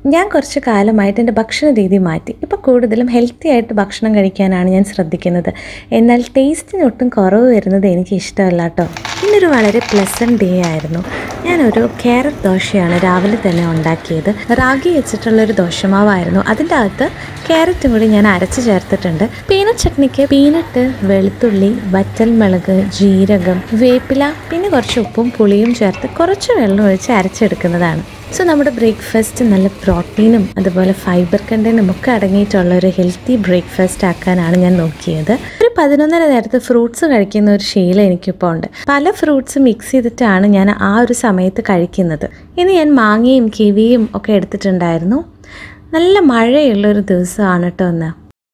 ഞാൻ കുറച്ച് കാലമായിട്ട് എൻ്റെ ഭക്ഷണ രീതി മാറ്റി ഇപ്പോൾ കൂടുതലും ഹെൽത്തി ആയിട്ട് ഭക്ഷണം കഴിക്കാനാണ് ഞാൻ ശ്രദ്ധിക്കുന്നത് എന്നാൽ ടേസ്റ്റിന് ഒട്ടും കുറവ് വരുന്നത് എനിക്ക് ഇഷ്ടമല്ല കേട്ടോ ഇന്നൊരു വളരെ പ്ലസൻറ്റ് ഡേ ആയിരുന്നു ഞാനൊരു ക്യാരറ്റ് ദോശയാണ് രാവിലെ തന്നെ ഉണ്ടാക്കിയത് റാഗി വെച്ചിട്ടുള്ളൊരു ദോശമാവായിരുന്നു അതിൻ്റെ അകത്ത് ക്യാരറ്റും കൂടി ഞാൻ അരച്ച് ചേർത്തിട്ടുണ്ട് പീനട്ട് ചട്നിക്ക് പീനട്ട് വെളുത്തുള്ളി വറ്റൽമുളക് ജീരകം വേപ്പില പിന്നെ കുറച്ച് ഉപ്പും പുളിയും ചേർത്ത് കുറച്ച് വെള്ളം ഒഴിച്ച് അരച്ചെടുക്കുന്നതാണ് സോ നമ്മുടെ ബ്രേക്ക്ഫാസ്റ്റ് നല്ല പ്രോട്ടീനും അതുപോലെ ഫൈബർ കണ്ടൻറ്റും ഒക്കെ അടങ്ങിയിട്ടുള്ള ഒരു ഹെൽത്തി ബ്രേക്ക്ഫാസ്റ്റ് ആക്കാനാണ് ഞാൻ നോക്കിയത് ഒരു പതിനൊന്നര നേരത്ത് ഫ്രൂട്ട്സ് കഴിക്കുന്ന ഒരു ശീലം എനിക്കിപ്പോൾ ഉണ്ട് പല ഫ്രൂട്ട്സ് മിക്സ് ചെയ്തിട്ടാണ് ഞാൻ ആ ഒരു സമയത്ത് കഴിക്കുന്നത് ഇനി ഞാൻ മാങ്ങയും കിവിയും ഒക്കെ എടുത്തിട്ടുണ്ടായിരുന്നു നല്ല മഴയുള്ളൊരു ദിവസമാണ് കേട്ടോ ഒന്ന്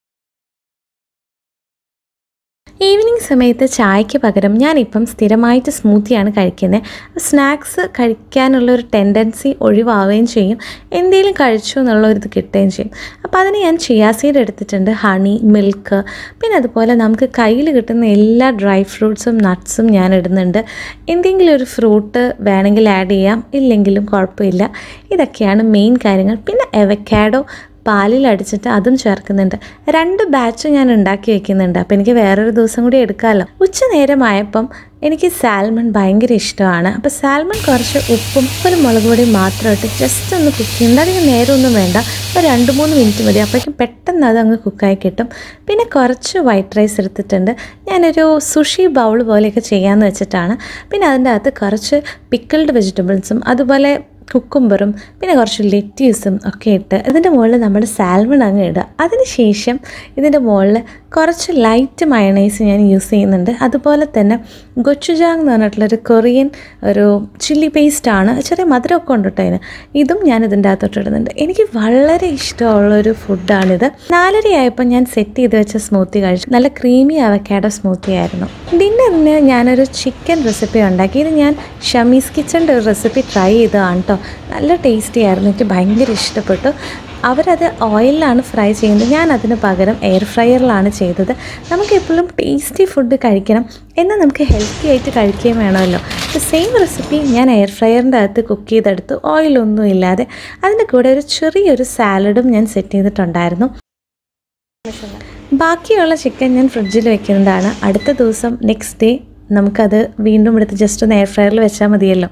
ഈവനിങ് സമയത്ത് ചായക്ക് പകരം ഞാനിപ്പം സ്ഥിരമായിട്ട് സ്മൂത്തിയാണ് കഴിക്കുന്നത് സ്നാക്സ് കഴിക്കാനുള്ള ഒരു ടെൻഡൻസി ഒഴിവാവുകയും ചെയ്യും എന്തെങ്കിലും കഴിച്ചു എന്നുള്ള ഒരു ഇത് കിട്ടുകയും ചെയ്യും അപ്പോൾ അതിന് ഞാൻ ചിയാ സീഡ് എടുത്തിട്ടുണ്ട് ഹണി മിൽക്ക് പിന്നെ അതുപോലെ നമുക്ക് കയ്യിൽ കിട്ടുന്ന എല്ലാ ഡ്രൈ ഫ്രൂട്ട്സും നട്ട്സും ഞാൻ ഇടുന്നുണ്ട് എന്തെങ്കിലും ഒരു ഫ്രൂട്ട് വേണമെങ്കിൽ ആഡ് ചെയ്യാം ഇല്ലെങ്കിലും കുഴപ്പമില്ല ഇതൊക്കെയാണ് മെയിൻ കാര്യങ്ങൾ പിന്നെ എവക്കാഡോ പാലിൽ അടിച്ചിട്ട് അതും ചേർക്കുന്നുണ്ട് രണ്ട് ബാച്ച് ഞാൻ ഉണ്ടാക്കി വെക്കുന്നുണ്ട് അപ്പോൾ എനിക്ക് വേറൊരു ദിവസം കൂടി എടുക്കാമല്ലോ ഉച്ച നേരമായപ്പം എനിക്ക് സാൽമൺ ഭയങ്കര ഇഷ്ടമാണ് അപ്പോൾ സാൽമൺ കുറച്ച് ഉപ്പും ഒരു മുളക് പൊടിയും മാത്രം ഇട്ട് ജസ്റ്റ് ഒന്ന് കുക്ക് ചെയ്യുന്നുണ്ട് അധികം നേരമൊന്നും വേണ്ട ഒരു രണ്ട് മൂന്ന് മിനിറ്റ് മതി അപ്പോഴേക്കും പെട്ടെന്ന് അത് അങ്ങ് കുക്കായി കിട്ടും പിന്നെ കുറച്ച് വൈറ്റ് റൈസ് എടുത്തിട്ടുണ്ട് ഞാനൊരു സുഷി ബൗൾ പോലെയൊക്കെ ചെയ്യാമെന്ന് വെച്ചിട്ടാണ് പിന്നെ അതിൻ്റെ അകത്ത് കുറച്ച് പിക്കിൾഡ് വെജിറ്റബിൾസും അതുപോലെ കുക്കുംബറും പിന്നെ കുറച്ച് ലെറ്റ്യൂസും ഒക്കെ ഇട്ട് ഇതിൻ്റെ മുകളിൽ നമ്മൾ സാൽമൺ അങ്ങ് ഇടുക അതിനുശേഷം ഇതിൻ്റെ മുകളിൽ കുറച്ച് ലൈറ്റ് മയണൈസ് ഞാൻ യൂസ് ചെയ്യുന്നുണ്ട് അതുപോലെ തന്നെ ഗൊച്ചുജാങ് എന്ന് പറഞ്ഞിട്ടുള്ളൊരു കൊറിയൻ ഒരു ചില്ലി പേസ്റ്റാണ് ചെറിയ മധുരമൊക്കെ ഉണ്ട് കേട്ടോ അതിന് ഇതും ഞാൻ ഇതിൻ്റെ അകത്തോട്ട് ഇടുന്നുണ്ട് എനിക്ക് വളരെ ഇഷ്ടമുള്ളൊരു ഫുഡാണിത് നാലരയായപ്പോൾ ഞാൻ സെറ്റ് ചെയ്ത് വെച്ച സ്മൂത്തി കഴിച്ചു നല്ല ക്രീമി അവക്കാഡോ സ്മൂത്തി ആയിരുന്നു ഡിന്നറിന് ഞാനൊരു ചിക്കൻ റെസിപ്പി ഉണ്ടാക്കി ഇത് ഞാൻ ഷമീസ് കിച്ചൻ്റെ ഒരു റെസിപ്പി ട്രൈ ചെയ്തതാണ് കേട്ടോ നല്ല ടേസ്റ്റി ആയിരുന്നു എനിക്ക് ഭയങ്കര ഇഷ്ടപ്പെട്ടു അവരത് ഓയിലിലാണ് ഫ്രൈ ചെയ്യുന്നത് ഞാൻ അതിന് പകരം എയർ ഫ്രയറിലാണ് ചെയ്തത് നമുക്ക് എപ്പോഴും ടേസ്റ്റി ഫുഡ് കഴിക്കണം എന്നാൽ നമുക്ക് ഹെൽത്തി ആയിട്ട് കഴിക്കുകയും വേണമല്ലോ സെയിം റെസിപ്പി ഞാൻ എയർ ഫ്രയറിൻ്റെ അകത്ത് കുക്ക് ചെയ്തെടുത്തു ഓയിലൊന്നും ഇല്ലാതെ അതിൻ്റെ കൂടെ ഒരു ചെറിയൊരു സാലഡും ഞാൻ സെറ്റ് ചെയ്തിട്ടുണ്ടായിരുന്നു ബാക്കിയുള്ള ചിക്കൻ ഞാൻ ഫ്രിഡ്ജിൽ വെക്കുന്നതാണ് അടുത്ത ദിവസം നെക്സ്റ്റ് ഡേ നമുക്കത് വീണ്ടും എടുത്ത് ജസ്റ്റ് ഒന്ന് എയർ ഫ്രയറിൽ വെച്ചാൽ മതിയല്ലോ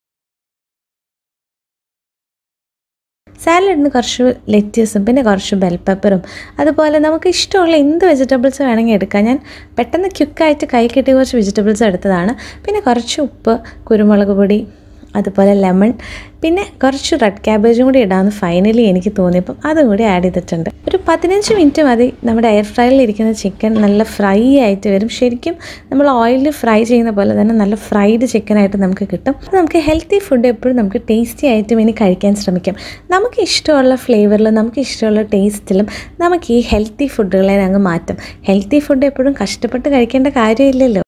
സാലഡിന് കുറച്ച് ലെറ്റ്യൂസും പിന്നെ കുറച്ച് ബെൽ പെപ്പറും അതുപോലെ നമുക്ക് ഇഷ്ടമുള്ള എന്ത് വെജിറ്റബിൾസ് വേണമെങ്കിൽ എടുക്കാം ഞാൻ പെട്ടെന്ന് ക്വിക്കായിട്ട് കൈ കിട്ടിയ കുറച്ച് വെജിറ്റബിൾസ് എടുത്തതാണ് പിന്നെ കുറച്ച് ഉപ്പ് കുരുമുളക് പൊടി അതുപോലെ ലെമൺ പിന്നെ കുറച്ച് റെഡ് ക്യാബേജും കൂടി ഇടാമെന്ന് ഫൈനലി എനിക്ക് തോന്നിയപ്പം അതും കൂടി ആഡ് ചെയ്തിട്ടുണ്ട് ഒരു പതിനഞ്ച് മിനിറ്റ് മതി നമ്മുടെ എയർ ഫ്രയറിൽ ഇരിക്കുന്ന ചിക്കൻ നല്ല ഫ്രൈ ആയിട്ട് വരും ശരിക്കും നമ്മൾ ഓയിലിൽ ഫ്രൈ ചെയ്യുന്ന പോലെ തന്നെ നല്ല ഫ്രൈഡ് ചിക്കനായിട്ട് നമുക്ക് കിട്ടും അപ്പോൾ നമുക്ക് ഹെൽത്തി ഫുഡ് എപ്പോഴും നമുക്ക് ടേസ്റ്റി ആയിട്ടും ഇനി കഴിക്കാൻ ശ്രമിക്കാം നമുക്ക് ഇഷ്ടമുള്ള ഫ്ലേവറിലും നമുക്ക് ഇഷ്ടമുള്ള ടേസ്റ്റിലും നമുക്ക് ഈ ഹെൽത്തി ഫുഡുകളെ അങ്ങ് മാറ്റും ഹെൽത്തി ഫുഡ് എപ്പോഴും കഷ്ടപ്പെട്ട് കഴിക്കേണ്ട കാര്യമില്ലല്ലോ